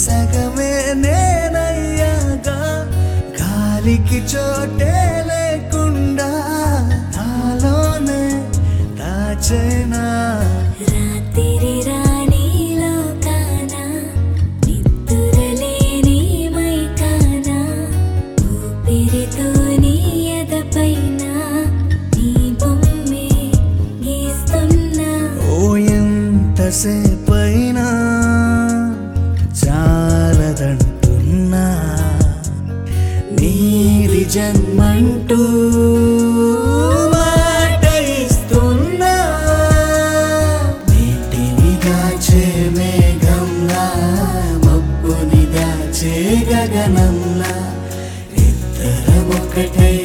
సగమే నేనయ్యాగా గాలికి చోటే లేకుండా నాలోనే దాచేనా రాత్రి రాణిలో కానా నిద్దురలేని మైకానా ఊపిరితో నీ ఎదపైన నీ బొమ్మే గీస్తున్నా ఓ ఎంతసేపైనా చాలదంటున్నా నీది జన్మంటూ మాట ఇస్తున్నా నీటిని దాచే మేఘంలా మబ్బుని దాచే గగనంలా ఇద్దరం ఒకటై